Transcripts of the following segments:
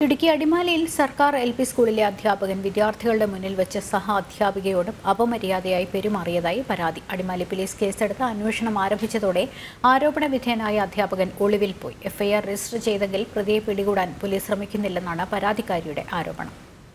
ഇടുക്കി അടിമാലിയിൽ സർക്കാർ L P സ്കൂളിലെ അധ്യാപകൻ വിദ്യാർത്ഥികളുടെ മുന്നിൽ വെച്ച് സഹ അധ്യാപികയോട് അപമര്യാദയായി പെരുമാറിയതായി പരാതി അടിമാലി പോലീസ് കേസെടുത്ത് അന്വേഷണം ആരംഭിച്ചതോടെ ആരോപണ വിധേയനായ അധ്യാപകൻ ഒളിവിൽ പോയി എഫ്ഐആർ രജിസ്റ്റർ ചെയ്തെങ്കിൽ പ്രതിയെ പിടികൂടാൻ പോലീസ് ശ്രമിക്കുന്നില്ലെന്നാണ് പരാതിക്കാരിയുടെ ആരോപണം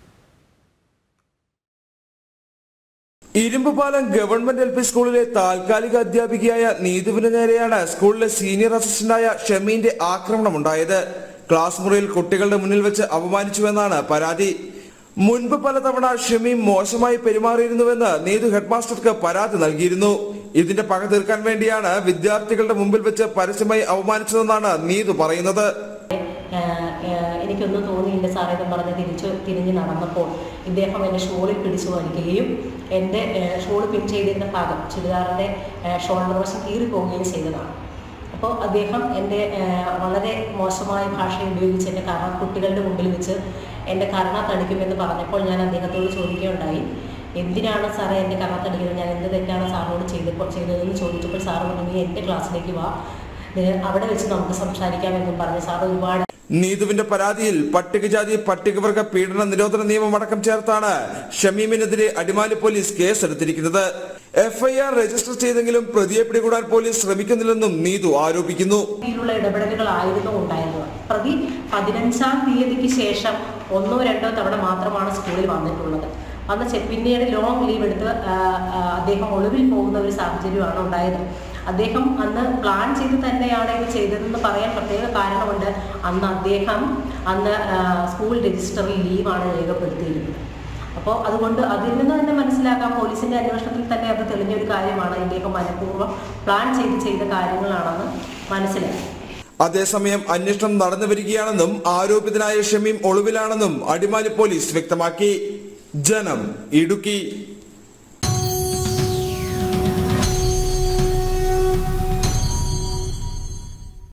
ഇരുമ്പുപാലം ഗവൺമെന്റ് എൽ പി സ്കൂളിലെ താൽക്കാലിക അധ്യാപികയായ നീതുവിന് നേരെയാണ് സ്കൂളിലെ സീനിയർ അസിസ്റ്റന്റായ ഷമീന്റെ ആക്രമണമുണ്ടായത് ക്ലാസ് മുറിയിൽ കുട്ടികളുടെ മുന്നിൽ വെച്ച് അപമാനിച്ചുവെന്നാണ് പരാതി മുൻപ് പലതവണ ഷമീം മോശമായി പെരുമാറിയിരുന്നുവെന്ന് നീതു ഹെഡ്മാസ്റ്റർക്ക് പരാതി നൽകിയിരുന്നു ഇതിന്റെ പക തീർക്കാൻ വേണ്ടിയാണ് വിദ്യാർത്ഥികളുടെ മുമ്പിൽ വെച്ച് പരസ്യമായി അവമാനിച്ചതെന്നാണ് നീതു പറയുന്നത് ഏഹ് ഏഹ് എനിക്കൊന്നും തോന്നിയില്ല സാറേ എന്ന് പറഞ്ഞ് തിരിച്ച് തിരിഞ്ഞ് നടന്നപ്പോൾ ഇദ്ദേഹം എന്നെ ഷോളിൽ പിടിച്ചു വലിക്കുകയും എൻ്റെ ഏഹ് ഷോൾ പിൻ ചെയ്തിരുന്ന ഭാഗം ചുരിദാറിൻ്റെ ഏഹ് ഷോൾഡർ വശം കീറിപ്പോവുകയും ചെയ്തതാണ് അപ്പോൾ അദ്ദേഹം എൻ്റെ ഏഹ് വളരെ മോശമായ ഭാഷ ഉപയോഗിച്ച് എൻ്റെ കറ കുട്ടികളുടെ മുമ്പിൽ വെച്ച് എൻ്റെ കരണ തടിക്കുമെന്ന് പറഞ്ഞപ്പോൾ ഞാൻ അദ്ദേഹത്തോട് ചോദിക്കുകയുണ്ടായി എന്തിനാണ് സാറേ എൻ്റെ കരണ തടിക്കുന്നത് ഞാൻ എന്ത് തെറ്റാണ് സാറിനോട് ചെയ്തപ്പോൾ ചെയ്തതെന്ന് ചോദിച്ചപ്പോൾ സാറ് പറഞ്ഞു നീ എൻ്റെ ക്ലാസ്സിലേക്ക് വാ ഏഹ് അവിടെ വെച്ച് നമുക്ക് സംസാരിക്കാമെന്നും പറഞ്ഞ് സാർ ഒരുപാട് നീതുവിന്റെ പരാതിയിൽ പട്ടികജാതി പട്ടികവർഗ പീഡന നിരോധന നിയമം അടക്കം ചേർത്താണ് ഷമീമിനെതിരെ അടിമാലി പോലീസ് കേസെടുത്തിരിക്കുന്നത് എഫ്ഐആർ രജിസ്റ്റർ ചെയ്തെങ്കിലും പ്രതിയെ പിടികൂടാൻ പോലീസ് ശ്രമിക്കുന്നില്ലെന്നും നീതു ആരോപിക്കുന്നു രീതിയിലുള്ള ഇടപെടലുകളായിരുന്നു ഉണ്ടായിരുന്നത് പ്രതി പതിനഞ്ചാം തീയതിക്ക് ശേഷം ഒന്നോ രണ്ടോ തവണ മാത്രമാണ് സ്കൂളിൽ വന്നിട്ടുള്ളത് വന്ന് ചെ- പിന്നീട് ലോങ് ലീവ് എടുത്ത് ആ, ആ, അദ്ദേഹം ഒളിവിൽ പോകുന്ന ഒരു സാഹചര്യമാണ് ഉണ്ടായത് അദ്ദേഹം അന്ന് പ്ലാൻ ചെയ്ത് തന്നെയാണ് ഇത് ചെയ്തതെന്ന് പറയാൻ പ്രത്യേക കാരണമുണ്ട് അന്ന് അദ്ദേഹം അന്ന് ആ, സ്കൂൾ രജിസ്റ്ററിൽ ലീവാണ് രേഖപ്പെടുത്തിയിരുന്നത് അപ്പോൾ അതുകൊണ്ട് അതിൽ നിന്ന് തന്നെ മനസ്സിലാക്കാം പോലീസിന്റെ അന്വേഷണത്തിൽ തന്നെ അത് തെളിഞ്ഞ ഒരു കാര്യമാണ് ഇദ്ദേഹം മനഃപൂർവ്വം പ്ലാൻ ചെയ്ത് ചെയ്ത കാര്യങ്ങളാണെന്ന് മനസ്സിലാക്കി അതേസമയം അന്വേഷണം നടന്നു വരികയാണെന്നും ആരോപിതനായ ഷമീം ഒളിവിലാണെന്നും അടിമാലി പോലീസ് വ്യക്തമാക്കി ജനം ഇടുക്കി